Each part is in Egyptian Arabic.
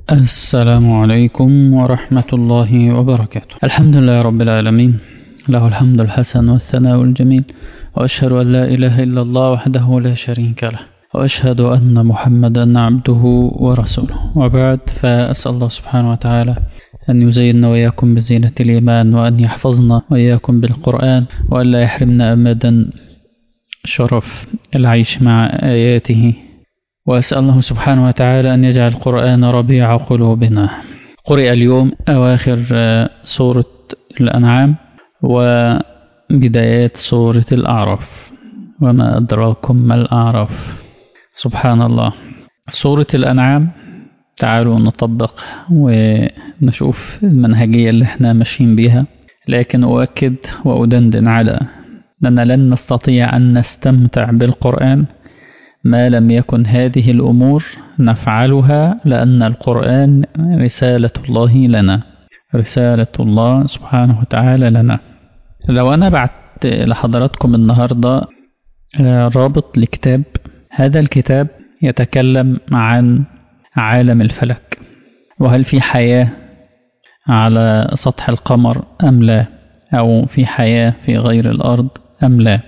السلام عليكم ورحمة الله وبركاته الحمد لله رب العالمين له الحمد الحسن والثناء الجميل وأشهد أن لا إله إلا الله وحده لا شريك له وأشهد أن محمدا عبده ورسوله وبعد فأسأل الله سبحانه وتعالى أن يزيننا وإياكم بزينة الإيمان وأن يحفظنا وإياكم بالقرآن وأن لا يحرمنا أبدا شرف العيش مع آياته وأسأل الله سبحانه وتعالى أن يجعل القرآن ربيع قلوبنا قرئ اليوم أواخر سورة الأنعام وبدايات سورة الأعراف وما أدراكم ما الأعراف سبحان الله سورة الأنعام تعالوا نطبق ونشوف المنهجية اللي احنا ماشيين بيها لكن أؤكد وأدندن على أننا لن نستطيع أن نستمتع بالقرآن ما لم يكن هذه الأمور نفعلها لأن القرآن رسالة الله لنا رسالة الله سبحانه وتعالى لنا لو أنا بعت لحضراتكم النهاردة رابط لكتاب هذا الكتاب يتكلم عن عالم الفلك وهل في حياة على سطح القمر أم لا أو في حياة في غير الأرض أم لا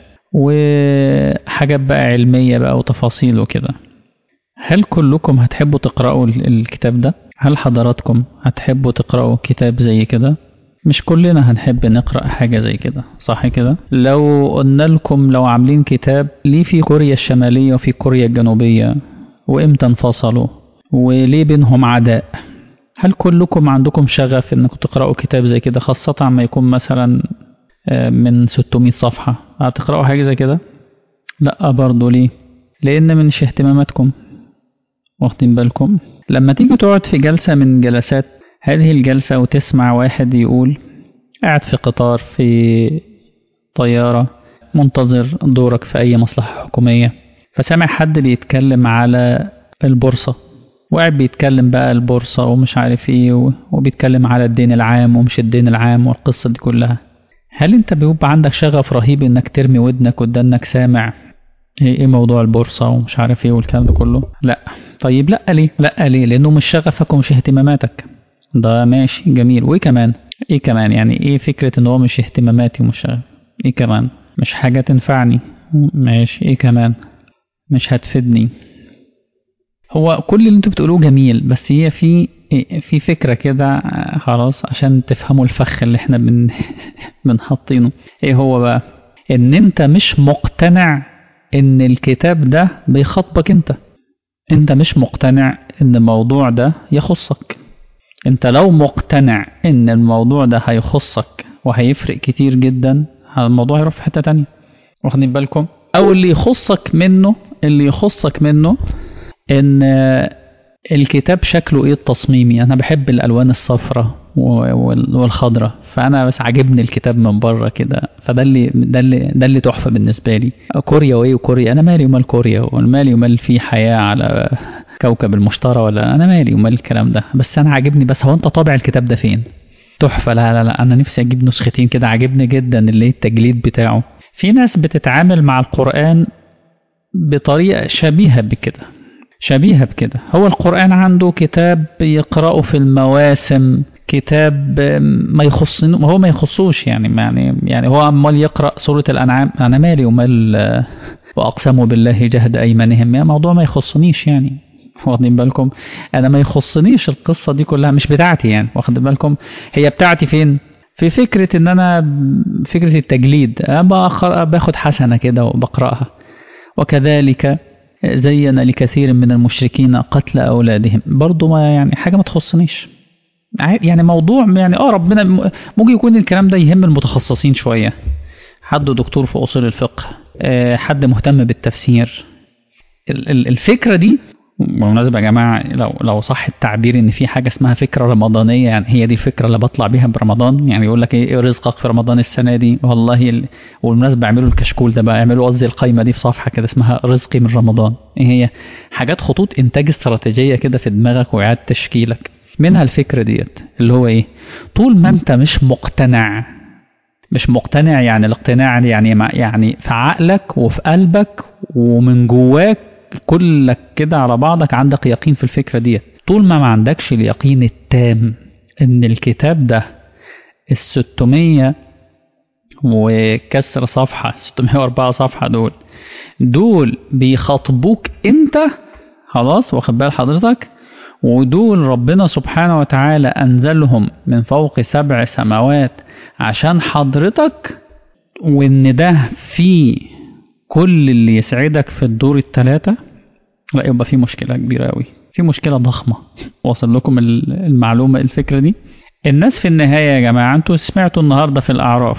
وحاجات بقى علمية بقى وتفاصيل وكده هل كلكم هتحبوا تقرأوا الكتاب ده؟ هل حضراتكم هتحبوا تقرأوا كتاب زي كده؟ مش كلنا هنحب نقرأ حاجة زي كده صح كده؟ لو قلنا لكم لو عاملين كتاب ليه في كوريا الشمالية وفي كوريا الجنوبية وإمتى انفصلوا وليه بينهم عداء هل كلكم عندكم شغف انكم تقرأوا كتاب زي كده خاصة عما يكون مثلا من 600 صفحة هتقرأوا حاجة زي كده لا برضه ليه لأن منش اهتماماتكم واخدين بالكم لما تيجي تقعد في جلسة من جلسات هذه الجلسة وتسمع واحد يقول قاعد في قطار في طيارة منتظر دورك في أي مصلحة حكومية فسمع حد بيتكلم على البورصة وقاعد بيتكلم بقى البورصة ومش عارف ايه وبيتكلم على الدين العام ومش الدين العام والقصة دي كلها هل انت بيبقى عندك شغف رهيب انك ترمي ودنك ودنك سامع ايه موضوع البورصة ومش عارف ايه والكلام ده كله لا طيب لا ليه لا ليه لانه مش شغفك ومش اهتماماتك ده ماشي جميل وايه كمان ايه كمان يعني ايه فكرة ان هو مش اهتماماتي ومش شغف ايه كمان مش حاجة تنفعني ماشي ايه كمان مش هتفيدني هو كل اللي انتوا بتقولوه جميل بس هي في في فكرة كده خلاص عشان تفهموا الفخ اللي احنا بن بنحطينه ايه هو بقى ان انت مش مقتنع ان الكتاب ده بيخاطبك انت انت مش مقتنع ان الموضوع ده يخصك انت لو مقتنع ان الموضوع ده هيخصك وهيفرق كتير جدا الموضوع هيروح في حتة تانية واخدين بالكم او اللي يخصك منه اللي يخصك منه ان الكتاب شكله ايه التصميمي انا بحب الالوان الصفراء والخضراء فانا بس عاجبني الكتاب من بره كده فده اللي ده اللي ده اللي تحفه بالنسبه لي كوريا وايه وكوريا انا مالي ومال كوريا ومالي ومال في حياه على كوكب المشتري ولا انا مالي ومال الكلام ده بس انا عاجبني بس هو انت طابع الكتاب ده فين تحفه لا لا لا انا نفسي اجيب نسختين كده عاجبني جدا اللي التجليد بتاعه في ناس بتتعامل مع القران بطريقه شبيهه بكده شبيهة بكده هو القرآن عنده كتاب يقرأه في المواسم كتاب ما يخص هو ما يخصوش يعني يعني يعني هو امال يقرأ سورة الأنعام أنا مالي ومال وأقسموا بالله جهد أيمانهم يا موضوع ما يخصنيش يعني واخدين بالكم أنا ما يخصنيش القصة دي كلها مش بتاعتي يعني واخدين بالكم هي بتاعتي فين في فكرة إن أنا فكرة التجليد باخد حسنة كده وبقرأها وكذلك زين لكثير من المشركين قتل أولادهم برضو ما يعني حاجة ما تخصنيش يعني موضوع يعني اه ربنا ممكن يكون الكلام ده يهم المتخصصين شوية حد دكتور في أصول الفقه حد مهتم بالتفسير الفكرة دي بالمناسبة يا جماعة لو لو صح التعبير إن في حاجة اسمها فكرة رمضانية يعني هي دي الفكرة اللي بطلع بيها برمضان يعني يقول لك إيه رزقك في رمضان السنة دي والله ال... والمناسبة اعملوا الكشكول ده بقى اعملوا قصدي القايمة دي في صفحة كده اسمها رزقي من رمضان إيه هي حاجات خطوط إنتاج استراتيجية كده في دماغك وإعادة تشكيلك منها الفكرة ديت اللي هو إيه طول ما أنت مش مقتنع مش مقتنع يعني الاقتناع يعني يعني في عقلك وفي قلبك ومن جواك كلك كده على بعضك عندك يقين في الفكرة ديت طول ما ما عندكش اليقين التام ان الكتاب ده الستمية وكسر صفحة 604 صفحة دول دول بيخاطبوك انت خلاص واخد بال حضرتك ودول ربنا سبحانه وتعالى أنزلهم من فوق سبع سماوات عشان حضرتك وإن ده في كل اللي يسعدك في الدور الثلاثة لا يبقى في مشكلة كبيرة أوي في مشكلة ضخمة واصل لكم المعلومة الفكرة دي الناس في النهاية يا جماعة أنتوا سمعتوا النهاردة في الأعراف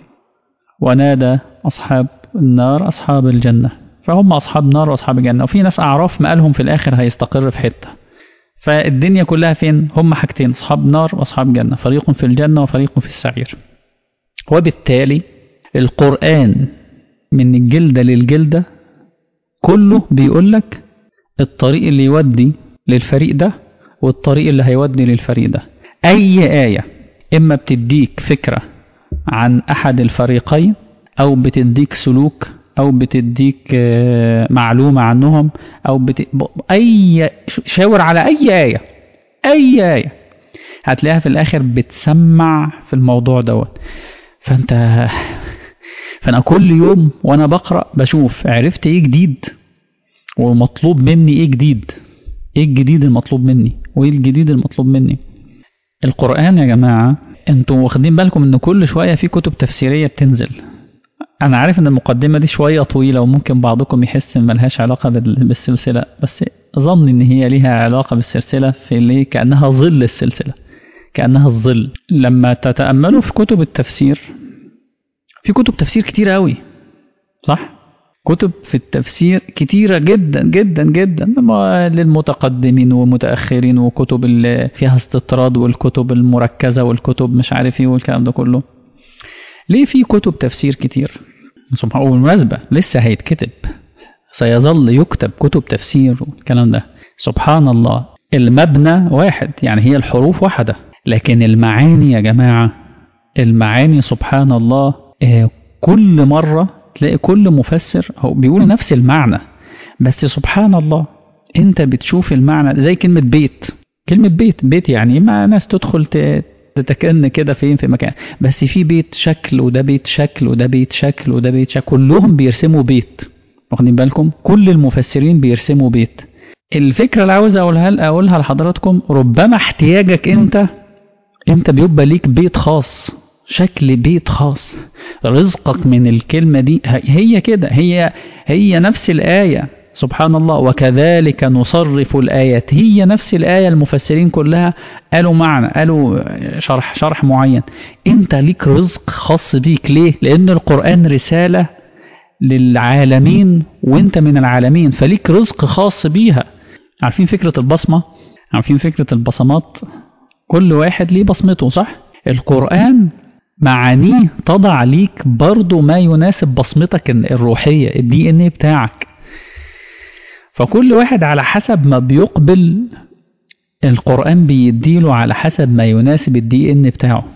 ونادى أصحاب النار أصحاب الجنة فهم أصحاب نار وأصحاب الجنة وفي ناس أعراف مقالهم في الآخر هيستقر في حتة فالدنيا كلها فين هم حاجتين أصحاب نار وأصحاب جنة فريق في الجنة وفريق في السعير وبالتالي القرآن من الجلدة للجلدة كله بيقول لك الطريق اللي يودي للفريق ده والطريق اللي هيودي للفريق ده أي آية إما بتديك فكرة عن أحد الفريقين أو بتديك سلوك أو بتديك معلومة عنهم أو بت... أي شاور على أي آية أي آية هتلاقيها في الآخر بتسمع في الموضوع دوت فأنت فأنا كل يوم وأنا بقرأ بشوف عرفت إيه جديد ومطلوب مني إيه جديد إيه الجديد المطلوب مني وإيه الجديد المطلوب مني القرآن يا جماعة انتوا واخدين بالكم ان كل شوية في كتب تفسيرية بتنزل انا عارف ان المقدمة دي شوية طويلة وممكن بعضكم يحس ان ملهاش علاقة بالسلسلة بس ظن ان هي ليها علاقة بالسلسلة في اللي كأنها ظل السلسلة كأنها الظل لما تتأملوا في كتب التفسير في كتب تفسير كتير قوي صح كتب في التفسير كتيرة جدا جدا جدا للمتقدمين والمتأخرين وكتب اللي فيها استطراد والكتب المركزة والكتب مش عارف ايه والكلام ده كله ليه في كتب تفسير كتير سبحان الله بالمناسبة لسه هيتكتب سيظل يكتب كتب تفسير والكلام ده سبحان الله المبنى واحد يعني هي الحروف واحدة لكن المعاني يا جماعة المعاني سبحان الله كل مرة تلاقي كل مفسر هو بيقول نفس المعنى بس سبحان الله انت بتشوف المعنى زي كلمة بيت كلمة بيت بيت يعني ما ناس تدخل تتكن كده فين في مكان بس في بيت شكل وده بيت شكل وده بيت شكل وده بيت شكل كلهم بيرسموا بيت واخدين بالكم كل المفسرين بيرسموا بيت الفكرة اللي عاوز اقولها اقولها لحضراتكم ربما احتياجك انت انت بيبقى ليك بيت خاص شكل بيت خاص رزقك من الكلمة دي هي كده هي هي نفس الآية سبحان الله وكذلك نصرف الآيات هي نفس الآية المفسرين كلها قالوا معنى قالوا شرح شرح معين انت ليك رزق خاص بيك ليه لأن القرآن رسالة للعالمين وانت من العالمين فليك رزق خاص بيها عارفين فكرة البصمة عارفين فكرة البصمات كل واحد ليه بصمته صح القرآن معانيه تضع ليك برضو ما يناسب بصمتك الروحية الدي ان بتاعك فكل واحد على حسب ما بيقبل القرآن بيديله على حسب ما يناسب الدي ان بتاعه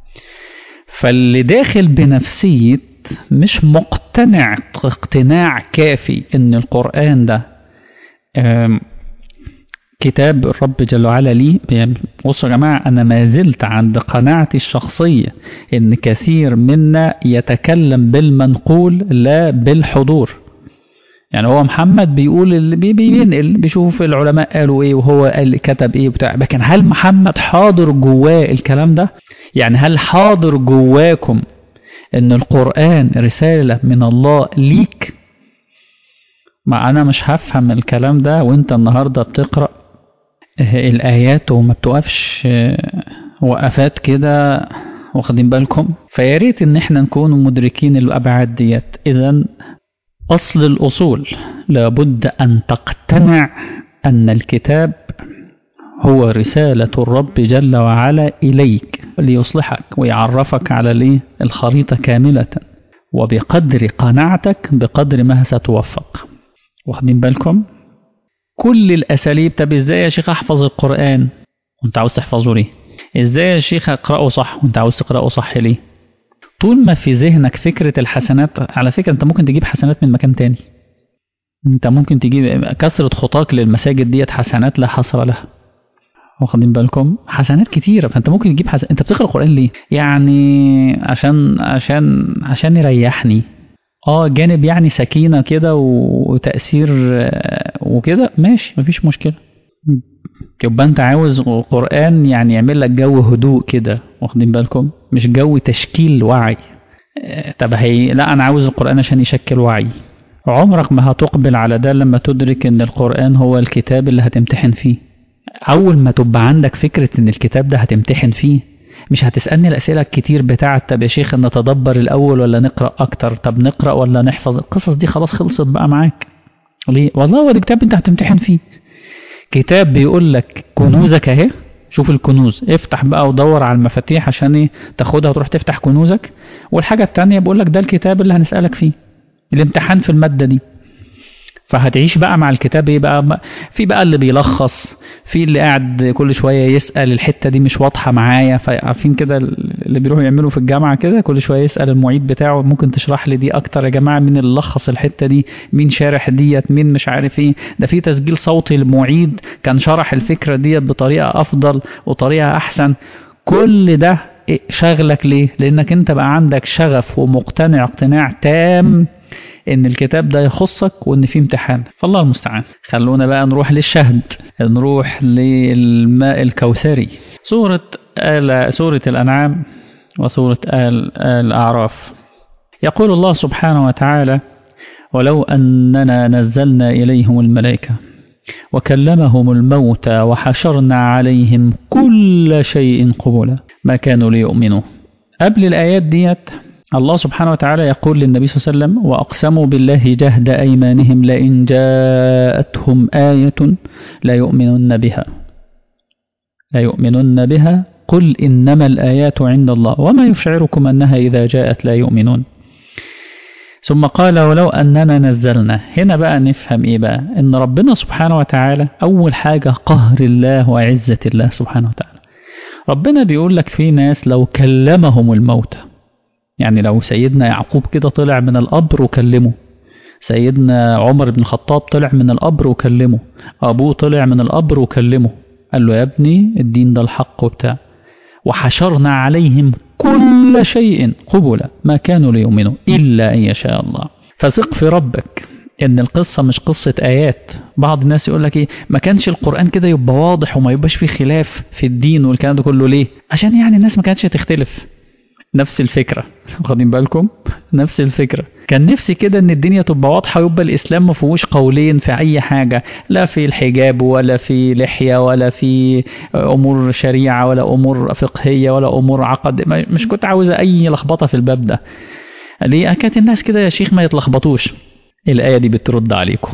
فاللي داخل بنفسية مش مقتنع اقتناع كافي ان القرآن ده كتاب الرب جل وعلا لي بصوا يا جماعة أنا ما زلت عند قناعتي الشخصية إن كثير منا يتكلم بالمنقول لا بالحضور يعني هو محمد بيقول اللي بي بينقل بيشوف العلماء قالوا ايه وهو قال كتب ايه وبتاع لكن هل محمد حاضر جواه الكلام ده يعني هل حاضر جواكم ان القرآن رسالة من الله ليك ما انا مش هفهم الكلام ده وانت النهاردة بتقرأ الآيات وما بتقفش وقفات كده واخدين بالكم فيا ريت ان احنا نكون مدركين الابعاد ديت اذا اصل الاصول لابد ان تقتنع ان الكتاب هو رسالة الرب جل وعلا إليك ليصلحك ويعرفك على ليه الخريطة كاملة وبقدر قناعتك بقدر ما ستوفق واخدين بالكم كل الأساليب طب إزاي يا شيخ أحفظ القرآن وأنت عاوز تحفظه ليه إزاي يا شيخ أقرأه صح وأنت عاوز تقرأه صح ليه طول ما في ذهنك فكرة الحسنات على فكرة أنت ممكن تجيب حسنات من مكان تاني أنت ممكن تجيب كثرة خطاك للمساجد ديت حسنات لا حصر لها واخدين بالكم حسنات كتيرة فانت ممكن تجيب حسن انت بتقرا القرآن ليه يعني عشان عشان عشان يريحني اه جانب يعني سكينة كده وتأثير آه، وكده ماشي مفيش مشكلة يبقى انت عاوز قرآن يعني يعمل لك جو هدوء كده واخدين بالكم مش جو تشكيل وعي آه، طب هي لا انا عاوز القرآن عشان يشكل وعي عمرك ما هتقبل على ده لما تدرك ان القرآن هو الكتاب اللي هتمتحن فيه اول ما تبقى عندك فكرة ان الكتاب ده هتمتحن فيه مش هتسألني الأسئلة الكتير بتاعة طب يا شيخ نتدبر الأول ولا نقرأ أكتر طب نقرأ ولا نحفظ القصص دي خلاص خلصت بقى معاك ليه والله هو ده كتاب انت هتمتحن فيه كتاب بيقول لك كنوزك اهي شوف الكنوز افتح بقى ودور على المفاتيح عشان ايه تاخدها وتروح تفتح كنوزك والحاجة التانية بيقول لك ده الكتاب اللي هنسألك فيه الامتحان في المادة دي فهتعيش بقى مع الكتاب ايه بقى في بقى اللي بيلخص في اللي قاعد كل شويه يسال الحته دي مش واضحه معايا فعارفين كده اللي بيروحوا يعملوا في الجامعه كده كل شويه يسال المعيد بتاعه ممكن تشرح لي دي اكتر يا جماعه مين اللي لخص الحته دي مين شارح ديت مين مش عارف ايه ده في تسجيل صوتي للمعيد كان شرح الفكره ديت بطريقه افضل وطريقه احسن كل ده شغلك ليه لانك انت بقى عندك شغف ومقتنع اقتناع تام ان الكتاب ده يخصك وان فيه امتحان فالله المستعان خلونا بقى نروح للشهد نروح للماء الكوثري سورة آل سورة الأنعام وسورة آل الأعراف يقول الله سبحانه وتعالى ولو أننا نزلنا إليهم الملائكة وكلمهم الموتى وحشرنا عليهم كل شيء قبلا ما كانوا ليؤمنوا قبل الآيات ديت الله سبحانه وتعالى يقول للنبي صلى الله عليه وسلم وأقسموا بالله جهد أيمانهم لئن جاءتهم آية لا يؤمنن بها لا يؤمنن بها قل إنما الآيات عند الله وما يشعركم أنها إذا جاءت لا يؤمنون ثم قال ولو أننا نزلنا هنا بقى نفهم إيه بقى إن ربنا سبحانه وتعالى أول حاجة قهر الله وعزة الله سبحانه وتعالى ربنا بيقول لك في ناس لو كلمهم الموتى يعني لو سيدنا يعقوب كده طلع من القبر وكلمه سيدنا عمر بن الخطاب طلع من القبر وكلمه أبوه طلع من القبر وكلمه قال له يا ابني الدين ده الحق وبتاع وحشرنا عليهم كل شيء قبلا ما كانوا ليؤمنوا إلا أن يشاء الله فثق في ربك ان القصة مش قصة آيات بعض الناس يقول لك ايه ما كانش القرآن كده يبقى واضح وما يبقاش فيه خلاف في الدين والكلام ده كله ليه عشان يعني الناس ما كانتش تختلف نفس الفكرة واخدين بالكم نفس الفكرة كان نفسي كده ان الدنيا تبقى واضحة ويبقى الاسلام ما فيهوش قولين في اي حاجة لا في الحجاب ولا في لحية ولا في امور شريعة ولا امور فقهية ولا امور عقد مش كنت عاوز اي لخبطة في الباب ده ليه كانت الناس كده يا شيخ ما يتلخبطوش الآية دي بترد عليكم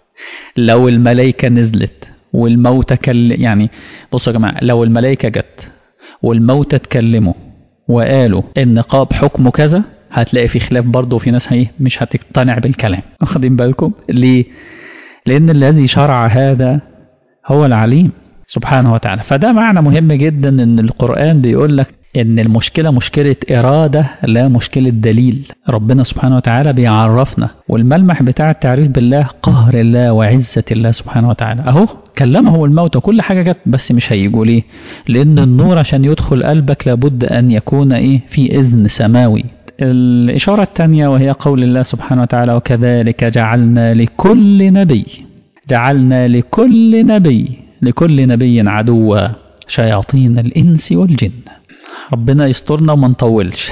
لو الملائكة نزلت والموتى كل يعني بصوا يا جماعة لو الملائكة جت والموتى اتكلموا وقالوا النقاب حكمه كذا هتلاقي في خلاف برضه وفي ناس هي مش هتقتنع بالكلام واخدين بالكم ليه لان الذي شرع هذا هو العليم سبحانه وتعالى فده معنى مهم جدا ان القرآن بيقول لك ان المشكلة مشكلة إرادة لا مشكلة دليل ربنا سبحانه وتعالى بيعرفنا والملمح بتاع التعريف بالله قهر الله وعزة الله سبحانه وتعالى اهو كلمه الموت وكل حاجة جت بس مش هيجوا ليه لان النور عشان يدخل قلبك لابد ان يكون ايه في اذن سماوي الإشارة الثانية وهي قول الله سبحانه وتعالى وكذلك جعلنا لكل نبي جعلنا لكل نبي لكل نبي عدوا شياطين الإنس والجن ربنا يسترنا وما نطولش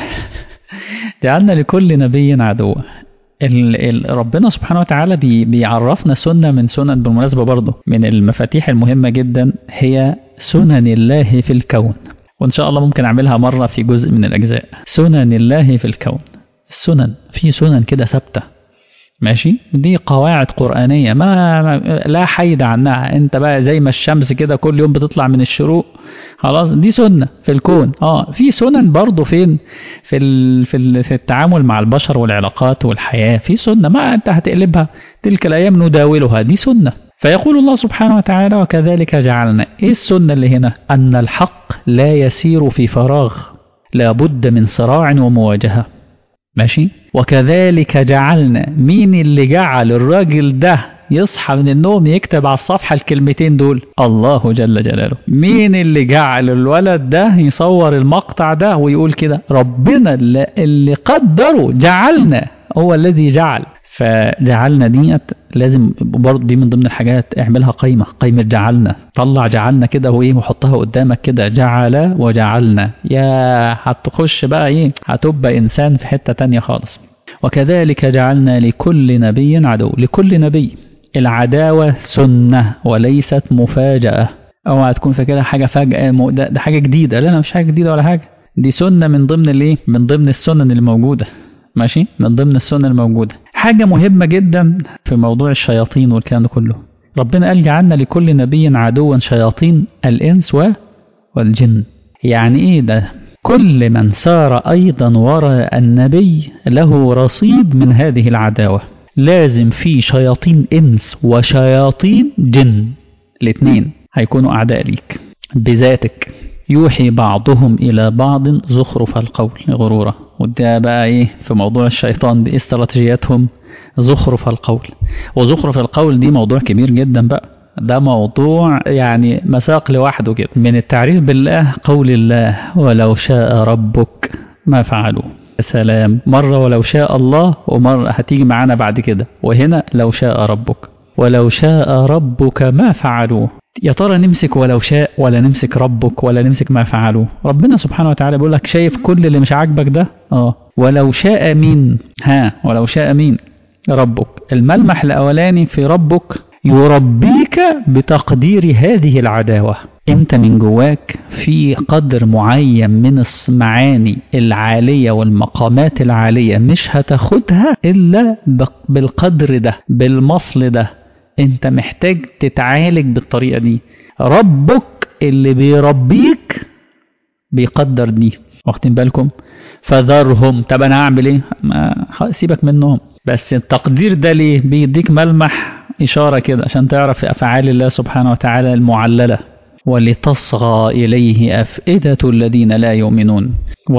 جعلنا لكل نبي عدوا ال ال ربنا سبحانه وتعالى بي بيعرفنا سنة من سنن بالمناسبة برضه من المفاتيح المهمة جدا هي سنن الله في الكون وإن شاء الله ممكن أعملها مرة في جزء من الأجزاء سنن الله في الكون السنن في سنن كده ثابتة ماشي دي قواعد قرآنية ما, ما لا حيد عنها انت بقى زي ما الشمس كده كل يوم بتطلع من الشروق خلاص دي سنة في الكون اه في سنن برضه فين في ال في, ال في التعامل مع البشر والعلاقات والحياة في سنة ما انت هتقلبها تلك الأيام نداولها دي سنة فيقول الله سبحانه وتعالى وكذلك جعلنا ايه السنة اللي هنا أن الحق لا يسير في فراغ لابد من صراع ومواجهة ماشي وكذلك جعلنا مين اللي جعل الراجل ده يصحى من النوم يكتب على الصفحة الكلمتين دول الله جل جلاله مين اللي جعل الولد ده يصور المقطع ده ويقول كده ربنا اللي, اللي قدره جعلنا هو الذي جعل فجعلنا ديت لازم برضه دي من ضمن الحاجات اعملها قايمة قايمة جعلنا طلع جعلنا كده وايه وحطها قدامك كده جعل وجعلنا يا هتخش بقى ايه هتبقى انسان في حتة تانية خالص وكذلك جعلنا لكل نبي عدو لكل نبي العداوة سنة وليست مفاجأة اوعى تكون فاكرها حاجة فجأة ده, ده حاجة جديدة لا لا مش حاجة جديدة ولا حاجة دي سنة من ضمن الايه من ضمن السنن اللي موجودة ماشي من ضمن السنن الموجودة حاجة مهمة جدا في موضوع الشياطين والكلام ده كله ربنا قال جعلنا لكل نبي عدوا شياطين الإنس والجن يعني إيه ده كل من سار أيضا وراء النبي له رصيد من هذه العداوة لازم في شياطين إنس وشياطين جن الاثنين هيكونوا أعداء ليك بذاتك يوحي بعضهم إلى بعض زخرف القول غرورا وده بقى إيه في موضوع الشيطان دي استراتيجياتهم زخرف القول وزخرف القول دي موضوع كبير جدا بقى ده موضوع يعني مساق لوحده كده من التعريف بالله قول الله ولو شاء ربك ما فعلوه سلام مرة ولو شاء الله ومرة هتيجي معانا بعد كده وهنا لو شاء ربك ولو شاء ربك ما فعلوه يا ترى نمسك ولو شاء ولا نمسك ربك ولا نمسك ما فعلوه ربنا سبحانه وتعالى بيقول لك شايف كل اللي مش عاجبك ده اه ولو شاء مين ها ولو شاء مين ربك الملمح الاولاني في ربك يربيك بتقدير هذه العداوة انت من جواك في قدر معين من المعاني العالية والمقامات العالية مش هتاخدها الا بالقدر ده بالمصل ده انت محتاج تتعالج بالطريقة دي ربك اللي بيربيك بيقدر دي واخدين بالكم فذرهم طب انا اعمل ايه ما سيبك منهم بس التقدير ده ليه بيديك ملمح إشارة كده عشان تعرف أفعال الله سبحانه وتعالى المعللة ولتصغى إليه أفئدة الذين لا يؤمنون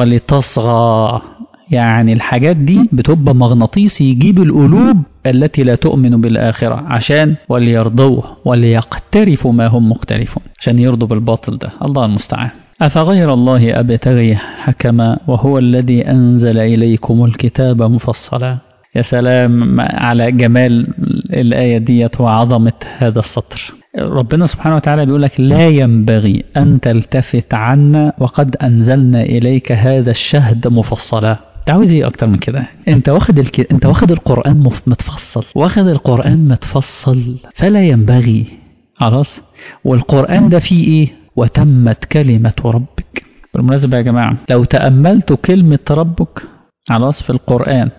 ولتصغى يعني الحاجات دي بتبقى مغناطيس يجيب القلوب التي لا تؤمن بالآخرة عشان وليرضوه وليقترفوا ما هم مقترفون عشان يرضوا بالباطل ده الله المستعان أفغير الله أبتغي حكما وهو الذي أنزل إليكم الكتاب مفصلا يا سلام على جمال الآية ديت وعظمة هذا السطر ربنا سبحانه وتعالى بيقول لك لا ينبغي أن تلتفت عنا وقد أنزلنا إليك هذا الشهد مفصلا انت عاوز ايه اكتر من كده انت واخد الك... انت واخد القران مف... متفصل واخد القران متفصل فلا ينبغي خلاص والقران ده فيه ايه وتمت كلمه ربك بالمناسبه يا جماعه لو تاملتوا كلمه ربك خلاص في القران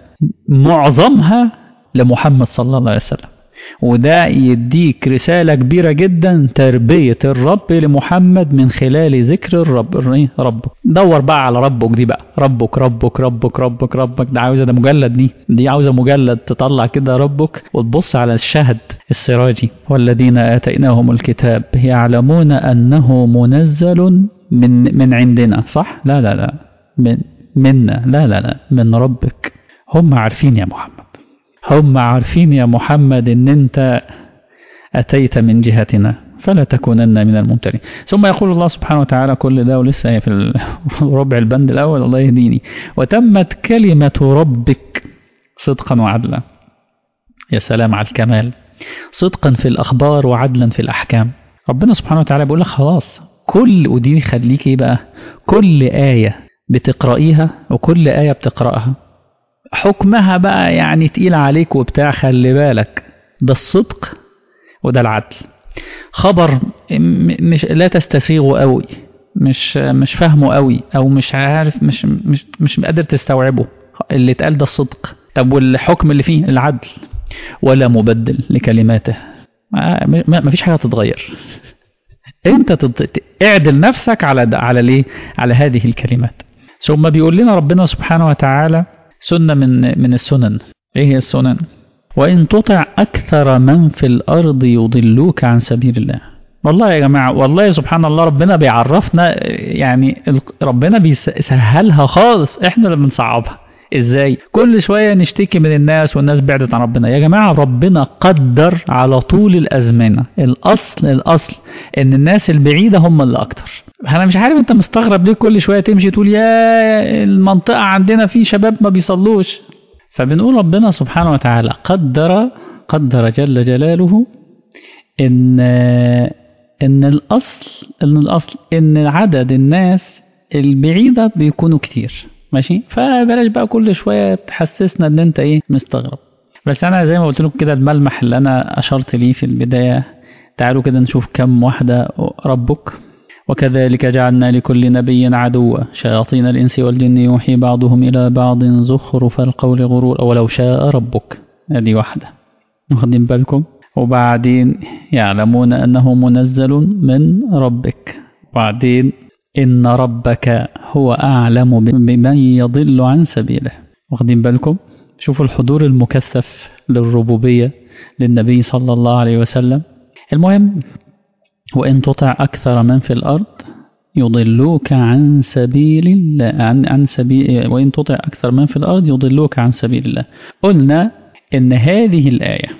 معظمها لمحمد صلى الله عليه وسلم وده يديك رسالة كبيرة جدا تربية الرب لمحمد من خلال ذكر الرب ربك دور بقى على ربك دي بقى ربك ربك ربك ربك ربك ده عاوزة ده مجلد دي دي عاوزة مجلد تطلع كده ربك وتبص على الشهد السراجي والذين آتيناهم الكتاب يعلمون أنه منزل من من عندنا صح لا لا لا من منا لا لا لا من ربك هم عارفين يا محمد هم عارفين يا محمد ان انت اتيت من جهتنا فلا تكونن من الممترين ثم يقول الله سبحانه وتعالى كل ده ولسه في ربع البند الاول الله يهديني وتمت كلمة ربك صدقا وعدلا يا سلام على الكمال صدقا في الاخبار وعدلا في الاحكام ربنا سبحانه وتعالى بيقول لك خلاص كل ودي خليك ايه بقى كل آية بتقرأيها وكل آية بتقرأها حكمها بقى يعني تقيل عليك وبتاع خلي بالك ده الصدق وده العدل خبر مش لا تستسيغه قوي مش مش فاهمه قوي او مش عارف مش مش مش قادر تستوعبه اللي اتقال ده الصدق طب والحكم اللي فيه العدل ولا مبدل لكلماته ما فيش حاجه تتغير انت تت... اعدل نفسك على على ليه على هذه الكلمات ثم بيقول لنا ربنا سبحانه وتعالى سنة من من السنن ايه هي السنن وإن تطع أكثر من في الأرض يضلوك عن سبيل الله والله يا جماعة والله سبحان الله ربنا بيعرفنا يعني ربنا بيسهلها خالص احنا اللي بنصعبها ازاي كل شوية نشتكي من الناس والناس بعدت عن ربنا يا جماعة ربنا قدر على طول الأزمنة الأصل الأصل إن الناس البعيدة هم اللي أكتر أنا مش عارف أنت مستغرب ليه كل شوية تمشي تقول يا المنطقة عندنا في شباب ما بيصلوش فبنقول ربنا سبحانه وتعالى قدر قدر جل جلاله إن إن الأصل إن الأصل إن عدد الناس البعيدة بيكونوا كتير ماشي فبلاش بقى كل شوية تحسسنا ان انت ايه مستغرب بس انا زي ما قلت لكم كده الملمح اللي انا اشرت ليه في البداية تعالوا كده نشوف كم واحدة ربك وكذلك جعلنا لكل نبي عدوا شياطين الإنس والجن يوحي بعضهم إلى بعض زخرف القول غرور ولو شاء ربك هذه واحدة واخدين بالكم وبعدين يعلمون أنه منزل من ربك وبعدين إن ربك هو أعلم بمن يضل عن سبيله واخدين بالكم شوفوا الحضور المكثف للربوبية للنبي صلى الله عليه وسلم المهم وإن تطع أكثر من في الأرض يضلوك عن سبيل الله عن عن سبيل وإن تطع أكثر من في الأرض يضلوك عن سبيل الله قلنا إن هذه الآية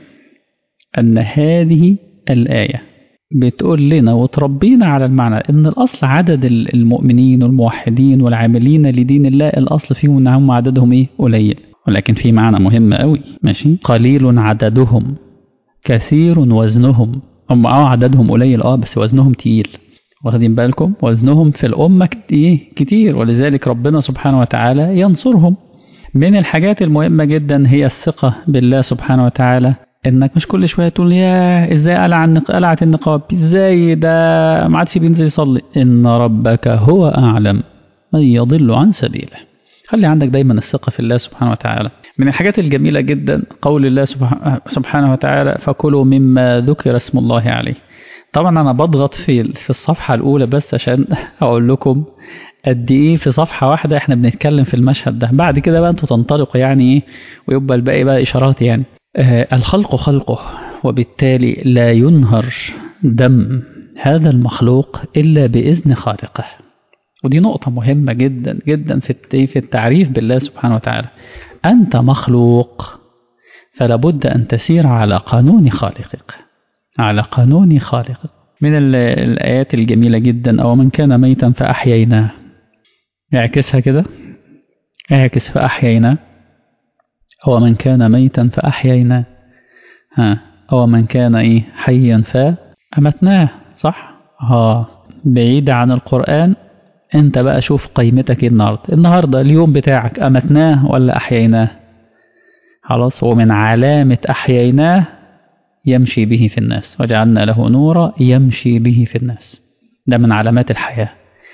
أن هذه الآية بتقول لنا وتربينا على المعنى ان الاصل عدد المؤمنين والموحدين والعاملين لدين الله الاصل فيهم ان هم عددهم ايه قليل ولكن في معنى مهم قوي ماشي قليل عددهم كثير وزنهم هم اه عددهم قليل اه بس وزنهم تقيل واخدين بالكم وزنهم في الامه كتير ولذلك ربنا سبحانه وتعالى ينصرهم من الحاجات المهمه جدا هي الثقه بالله سبحانه وتعالى انك مش كل شويه تقول يا ازاي قلع النق... قلعت النقاب ازاي ده ما عادش بينزل يصلي ان ربك هو اعلم من يضل عن سبيله خلي عندك دايما الثقه في الله سبحانه وتعالى من الحاجات الجميله جدا قول الله سبحانه وتعالى فكلوا مما ذكر اسم الله عليه طبعا انا بضغط في في الصفحه الاولى بس عشان اقول لكم قد ايه في صفحه واحده احنا بنتكلم في المشهد ده بعد كده بقى انتوا تنطلقوا يعني ايه ويبقى الباقي بقى اشارات يعني الخلق خلقه وبالتالي لا ينهر دم هذا المخلوق إلا بإذن خالقه ودي نقطة مهمة جدا جدا في في التعريف بالله سبحانه وتعالى أنت مخلوق فلا بد أن تسير على قانون خالقك على قانون خالقك من الآيات الجميلة جدا أو من كان ميتا فأحييناه اعكسها كده اعكس فأحييناه أو من كان ميتا فأحييناه ها أو من كان إيه حيا فأمتناه صح ها بعيد عن القرآن أنت بقى شوف قيمتك النهاردة النهاردة اليوم بتاعك أمتناه ولا أحييناه خلاص ومن علامة أحييناه يمشي به في الناس وجعلنا له نورا يمشي به في الناس ده من علامات الحياة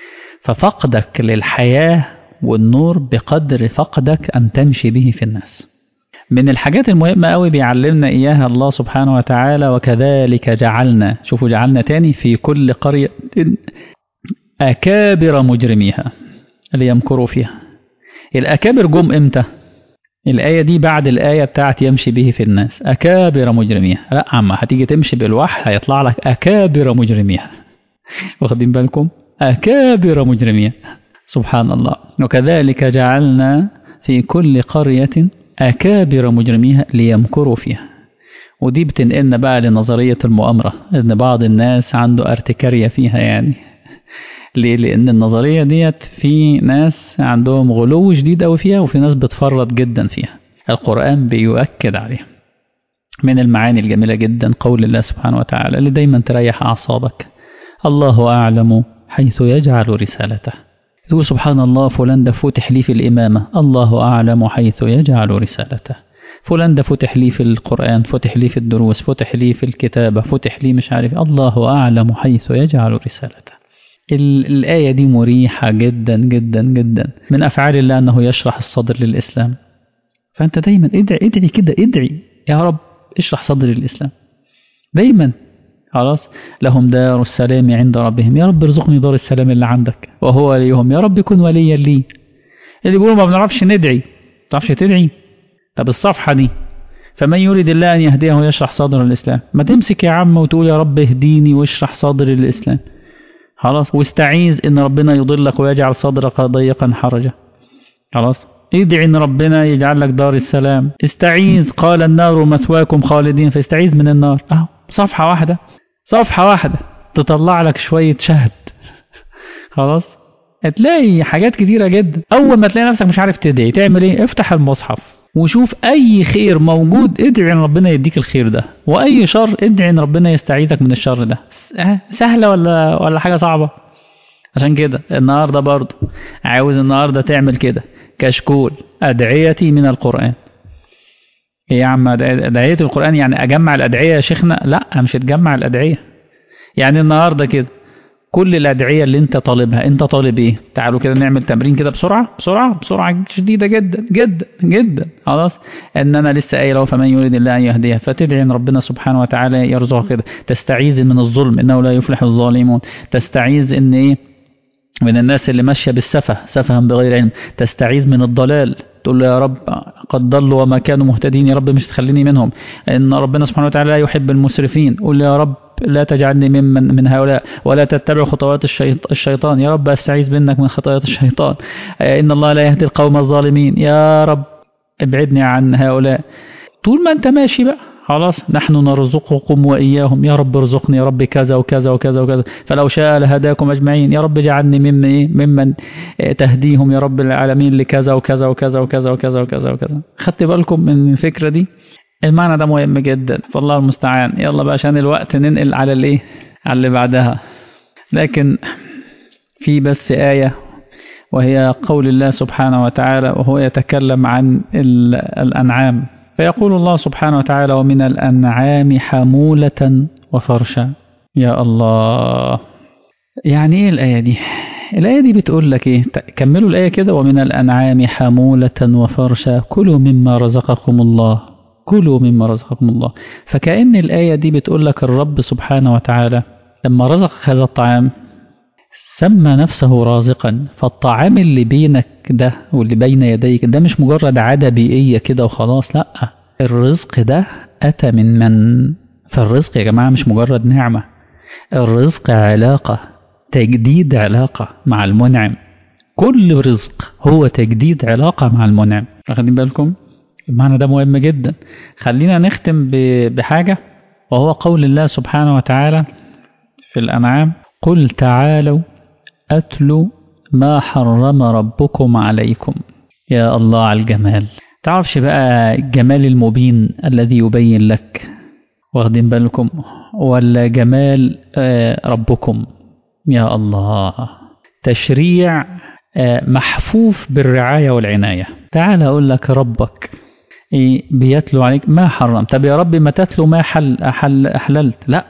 ففقدك للحياة والنور بقدر فقدك أن تمشي به في الناس من الحاجات المهمة قوي بيعلمنا إياها الله سبحانه وتعالى وكذلك جعلنا شوفوا جعلنا تاني في كل قرية أكابر مجرميها ليمكروا فيها الأكابر جم إمتى الآية دي بعد الآية بتاعت يمشي به في الناس أكابر مجرميها لا عما هتيجي تمشي بالوحي هيطلع لك أكابر مجرميها واخدين بالكم أكابر مجرميها سبحان الله وكذلك جعلنا في كل قرية أكابر مجرميها ليمكروا فيها ودي بتنقلنا بقى لنظرية المؤامرة إن بعض الناس عنده ارتكارية فيها يعني ليه؟ لأن النظرية ديت في ناس عندهم غلو شديد أوي فيها وفي ناس بتفرط جدا فيها القرآن بيؤكد عليها من المعاني الجميلة جدا قول الله سبحانه وتعالى اللي دايما تريح أعصابك الله أعلم حيث يجعل رسالته تقول سبحان الله فلان ده فتح لي في الإمامة الله أعلم حيث يجعل رسالته فلان ده فتح لي في القرآن فتح لي في الدروس فتح لي في الكتابة فتح لي مش عارف الله أعلم حيث يجعل رسالته الآية دي مريحة جدا جدا جدا من أفعال الله أنه يشرح الصدر للإسلام فأنت دايما ادعي ادعي كده ادعي يا رب اشرح صدر الإسلام دايما خلاص لهم دار السلام عند ربهم يا رب ارزقني دار السلام اللي عندك وهو وليهم يا رب كن وليا لي اللي بيقولوا ما بنعرفش ندعي ما بتعرفش تدعي طب الصفحة دي فمن يريد الله أن يهديه يشرح صدر الإسلام ما تمسك يا عم وتقول يا رب اهديني واشرح صدر الإسلام خلاص واستعيذ ان ربنا يضلك ويجعل صدرك ضيقا حرجا خلاص ادعي ان ربنا يجعل لك دار السلام استعيذ قال النار مثواكم خالدين فاستعيذ من النار اهو صفحة واحدة صفحة واحدة تطلع لك شوية شهد خلاص هتلاقي حاجات كتيرة جدا اول ما تلاقي نفسك مش عارف تدعي تعمل ايه افتح المصحف وشوف اي خير موجود ادعي ان ربنا يديك الخير ده واي شر ادعي ان ربنا يستعيذك من الشر ده سهلة ولا ولا حاجة صعبة عشان كده النهارده برضه عاوز النهارده تعمل كده كشكول أدعيتي من القرآن إيه يا عم أدعية القرآن يعني أجمع الأدعية يا شيخنا لا مش تجمع الأدعية يعني النهاردة كده كل الأدعية اللي أنت طالبها أنت طالب إيه تعالوا كده نعمل تمرين كده بسرعة بسرعة بسرعة شديدة جدا جدا جدا خلاص إن أنا لسه قايل أهو فمن يريد الله أن يهديه فتدعي أن ربنا سبحانه وتعالى يرزقك كده تستعيذ من الظلم إنه لا يفلح الظالمون تستعيذ إن إيه من الناس اللي ماشية بالسفه سفها بغير علم تستعيذ من الضلال تقول له يا رب قد ضلوا وما كانوا مهتدين يا رب مش تخليني منهم ان ربنا سبحانه وتعالى لا يحب المسرفين قول يا رب لا تجعلني ممن من هؤلاء ولا تتبع خطوات الشيطان يا رب استعيذ منك من خطوات الشيطان ان الله لا يهدي القوم الظالمين يا رب ابعدني عن هؤلاء طول ما انت ماشي بقى خلاص نحن نرزقكم وإياهم يا رب ارزقني يا رب كذا وكذا وكذا وكذا فلو شاء لهداكم أجمعين يا رب اجعلني ممن إيه ممن تهديهم يا رب العالمين لكذا وكذا وكذا وكذا وكذا وكذا وكذا خدت بالكم من الفكرة دي المعنى ده مهم جدا فالله المستعان يلا بقى عشان الوقت ننقل على الايه على اللي بعدها لكن في بس آية وهي قول الله سبحانه وتعالى وهو يتكلم عن الأنعام فيقول الله سبحانه وتعالى ومن الأنعام حمولة وفرشا يا الله يعني ايه الآية دي الآية دي بتقول لك ايه كملوا الآية كده ومن الأنعام حمولة وفرشا كلوا مما رزقكم الله كلوا مما رزقكم الله فكأن الآية دي بتقول لك الرب سبحانه وتعالى لما رزق هذا الطعام سمى نفسه رازقا فالطعام اللي بينك ده واللي بين يديك ده مش مجرد عادة بيئية كده وخلاص لا الرزق ده أتى من من فالرزق يا جماعة مش مجرد نعمة الرزق علاقة تجديد علاقة مع المنعم كل رزق هو تجديد علاقة مع المنعم واخدين بالكم المعنى ده مهم جدا خلينا نختم بحاجة وهو قول الله سبحانه وتعالى في الأنعام قل تعالوا أتلوا ما حرم ربكم عليكم يا الله على الجمال تعرفش بقى الجمال المبين الذي يبين لك واخدين بالكم ولا جمال ربكم يا الله تشريع محفوف بالرعاية والعناية تعال أقول لك ربك بيتلو عليك ما حرم طب يا رب ما تتلو ما حل أحل أحللت لا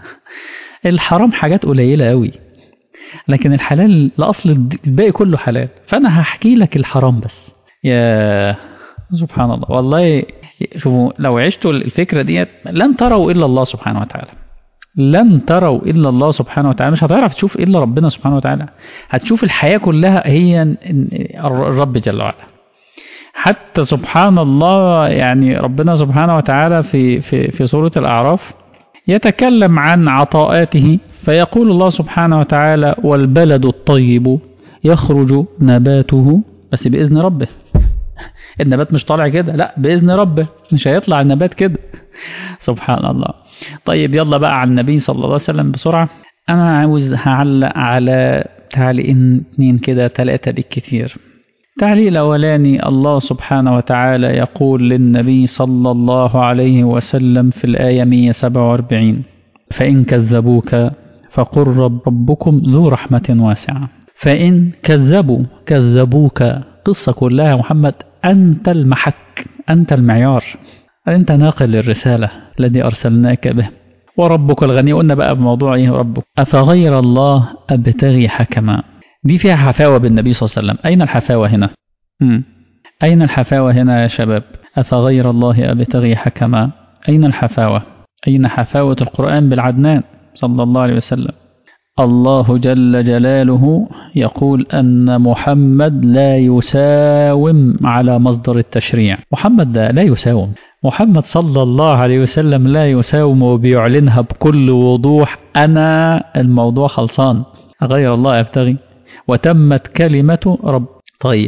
الحرام حاجات قليلة قوي لكن الحلال لأصل الباقي كله حلال فأنا هحكي لك الحرام بس يا سبحان الله والله شوفوا لو عشتوا الفكرة ديت لن تروا إلا الله سبحانه وتعالى لن تروا إلا الله سبحانه وتعالى مش هتعرف تشوف إلا ربنا سبحانه وتعالى هتشوف الحياة كلها هي الرب جل وعلا حتى سبحان الله يعني ربنا سبحانه وتعالى في في في سورة الأعراف يتكلم عن عطاءاته فيقول الله سبحانه وتعالى والبلد الطيب يخرج نباته بس بإذن ربه النبات مش طالع كده لا بإذن ربه مش هيطلع النبات كده سبحان الله طيب يلا بقى على النبي صلى الله عليه وسلم بسرعة أنا عاوز هعلق على تعليقين اتنين كده تلاتة بالكثير التعليق الأولاني الله سبحانه وتعالى يقول للنبي صلى الله عليه وسلم في الآية 147 فإن كذبوك فقل رب ربكم ذو رحمة واسعة فإن كذبوا كذبوك قصة كلها يا محمد أنت المحك أنت المعيار أنت ناقل للرسالة الذي أرسلناك به وربك الغني قلنا بقى بموضوع إيه ربك أفغير الله أبتغي حكما دي فيها حفاوة بالنبي صلى الله عليه وسلم أين الحفاوة هنا مم. أين الحفاوة هنا يا شباب أفغير الله أبتغي حكما أين الحفاوة أين حفاوة القرآن بالعدنان صلى الله عليه وسلم الله جل جلاله يقول أن محمد لا يساوم على مصدر التشريع محمد ده لا يساوم محمد صلى الله عليه وسلم لا يساوم وبيعلنها بكل وضوح أنا الموضوع خلصان غير الله أبتغي وتمت كلمة رب طيب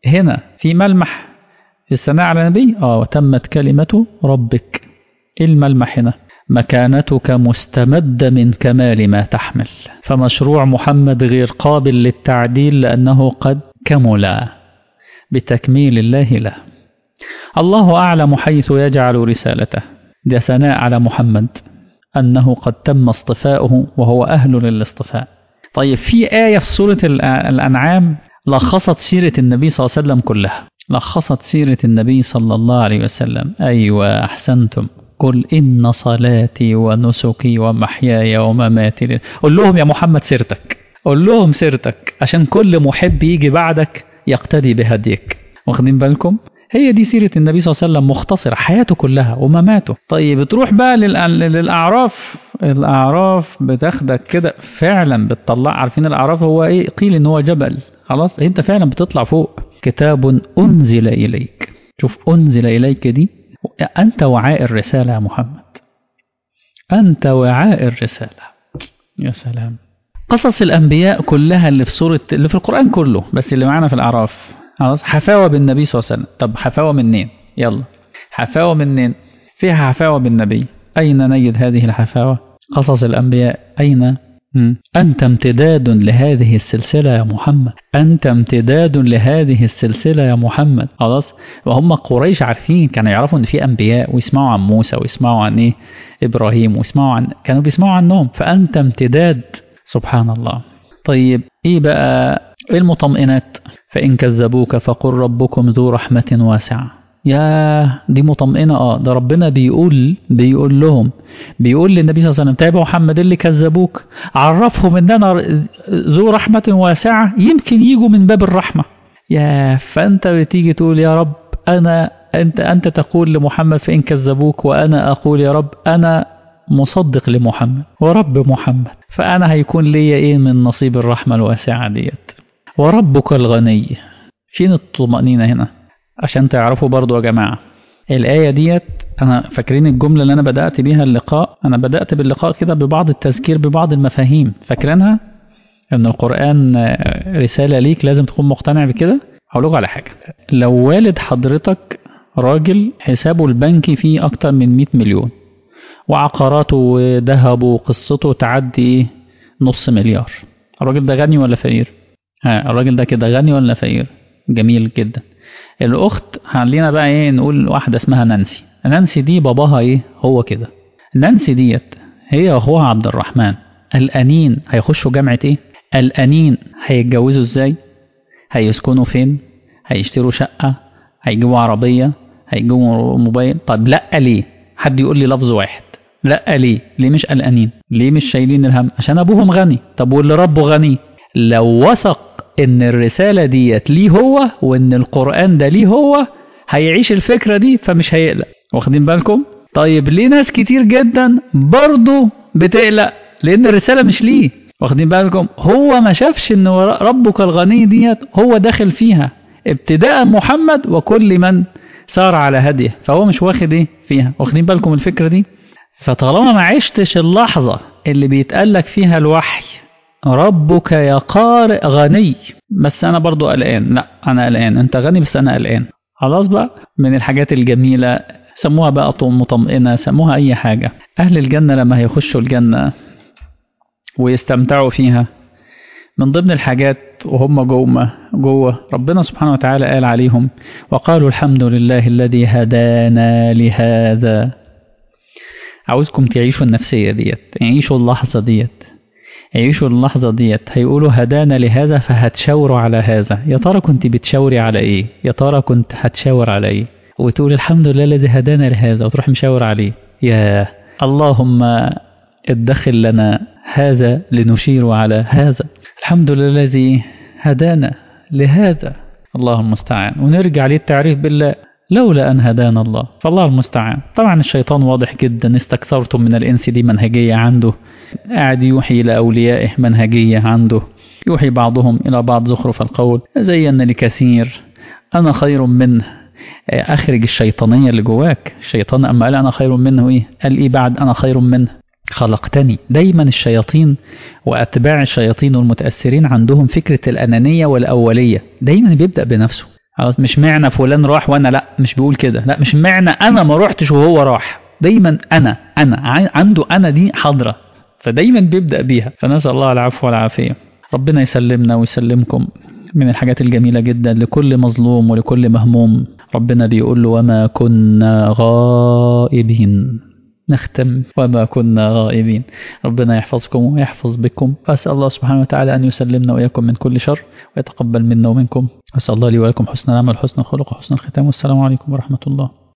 هنا في ملمح في الثناء على النبي اه وتمت كلمة ربك ايه الملمح هنا مكانتك مستمدة من كمال ما تحمل فمشروع محمد غير قابل للتعديل لأنه قد كمل بتكميل الله له الله أعلم حيث يجعل رسالته ده ثناء على محمد أنه قد تم اصطفاؤه وهو أهل للاصطفاء طيب في آية في سورة الأنعام لخصت سيرة النبي صلى الله عليه وسلم كلها لخصت سيرة النبي صلى الله عليه وسلم أيوة أحسنتم قل إن صلاتي ونسكي ومحياي ومماتي قل لهم يا محمد سيرتك قل لهم سيرتك عشان كل محب يجي بعدك يقتدي بهديك واخدين بالكم هي دي سيرة النبي صلى الله عليه وسلم مختصرة حياته كلها ومماته طيب تروح بقى للأعراف الأعراف بتاخدك كده فعلا بتطلع عارفين الأعراف هو إيه قيل إن هو جبل خلاص أنت فعلا بتطلع فوق كتاب أنزل إليك شوف أنزل إليك دي أنت وعاء الرسالة يا محمد أنت وعاء الرسالة يا سلام قصص الأنبياء كلها اللي في سورة اللي في القرآن كله بس اللي معانا في الأعراف خلاص حفاوة بالنبي صلى الله عليه وسلم طب حفاوة منين يلا حفاوة منين فيها حفاوة بالنبي أين نجد هذه الحفاوة قصص الأنبياء أين أنت امتداد لهذه السلسلة يا محمد أنت امتداد لهذه السلسلة يا محمد خلاص وهم قريش عارفين كانوا يعرفوا أن في أنبياء ويسمعوا عن موسى ويسمعوا عن إيه إبراهيم ويسمعوا عن كانوا بيسمعوا عنهم فأنت امتداد سبحان الله طيب إيه بقى إيه المطمئنات فإن كذبوك فقل ربكم ذو رحمة واسعة يا دي مطمئنة اه ده ربنا بيقول بيقول لهم بيقول للنبي صلى الله عليه وسلم تابع محمد اللي كذبوك عرفهم ان انا ذو رحمة واسعة يمكن يجوا من باب الرحمة يا فانت بتيجي تقول يا رب انا انت انت تقول لمحمد فان كذبوك وانا اقول يا رب انا مصدق لمحمد ورب محمد فانا هيكون ليا ايه من نصيب الرحمة الواسعة ديت وربك الغني فين الطمأنينة هنا عشان تعرفوا برضو يا جماعة الآية ديت أنا فاكرين الجملة اللي أنا بدأت بيها اللقاء أنا بدأت باللقاء كده ببعض التذكير ببعض المفاهيم فاكرينها إن القرآن رسالة ليك لازم تكون مقتنع بكده هقول لكم على حاجة لو والد حضرتك راجل حسابه البنكي فيه أكتر من 100 مليون وعقاراته وذهبه وقصته تعدي إيه نص مليار الراجل ده غني ولا فقير؟ ها الراجل ده كده غني ولا فقير؟ جميل جدا الاخت خلينا بقى ايه نقول واحده اسمها نانسي نانسي دي باباها ايه هو كده نانسي ديت هي واخوها عبد الرحمن الانين هيخشوا جامعه ايه الانين هيتجوزوا ازاي هيسكنوا فين هيشتروا شقه هيجيبوا عربيه هيجيبوا موبايل طب لا ليه حد يقول لي لفظ واحد لا ليه ليه مش قلقانين ليه مش شايلين الهم عشان ابوهم غني طب واللي ربه غني لو وثق ان الرسالة ديت ليه هو وان القرآن ده ليه هو هيعيش الفكرة دي فمش هيقلق واخدين بالكم طيب ليه ناس كتير جدا برضه بتقلق لان الرسالة مش ليه واخدين بالكم هو ما شافش ان ربك الغني ديت هو داخل فيها ابتداء محمد وكل من سار على هديه فهو مش واخد ايه فيها واخدين بالكم الفكرة دي فطالما ما عشتش اللحظة اللي بيتقالك فيها الوحي ربك يا قارئ غني بس انا برضو قلقان لا انا قلقان انت غني بس انا قلقان خلاص بقى من الحاجات الجميلة سموها بقى مطمئنة سموها اي حاجة اهل الجنة لما هيخشوا الجنة ويستمتعوا فيها من ضمن الحاجات وهم جوه جوه ربنا سبحانه وتعالى قال عليهم وقالوا الحمد لله الذي هدانا لهذا عاوزكم تعيشوا النفسية ديت عيشوا اللحظة ديت عيشوا اللحظة ديت هيقولوا هدانا لهذا فهتشاوروا على هذا يا ترى كنت بتشاوري على ايه يا ترى كنت هتشاور على ايه وتقول الحمد لله الذي هدانا لهذا وتروح مشاور عليه يا اللهم ادخل لنا هذا لنشير على هذا الحمد لله الذي هدانا لهذا الله المستعان ونرجع للتعريف بالله لولا أن هدانا الله فالله المستعان طبعا الشيطان واضح جدا استكثرتم من الإنس دي منهجية عنده قاعد يوحي إلى أوليائه منهجية عنده يوحي بعضهم إلى بعض زخرف القول زين لكثير أنا خير منه أخرج الشيطانية اللي جواك الشيطان أما قال أنا خير منه إيه قال إيه بعد أنا خير منه خلقتني دايما الشياطين وأتباع الشياطين والمتأثرين عندهم فكرة الأنانية والأولية دايما بيبدأ بنفسه خلاص مش معنى فلان راح وانا لا مش بيقول كده لا مش معنى انا ما روحتش وهو راح دايما انا انا ع- عنده انا دي حاضره فدايما بيبدا بيها فنسال الله العفو والعافيه ربنا يسلمنا ويسلمكم من الحاجات الجميله جدا لكل مظلوم ولكل مهموم ربنا بيقول له وما كنا غائبين نختم وما كنا غائبين ربنا يحفظكم ويحفظ بكم أسأل الله سبحانه وتعالى أن يسلمنا وإياكم من كل شر ويتقبل منا ومنكم أسأل الله لي ولكم حسن العمل حسن الخلق وحسن الختام والسلام عليكم ورحمة الله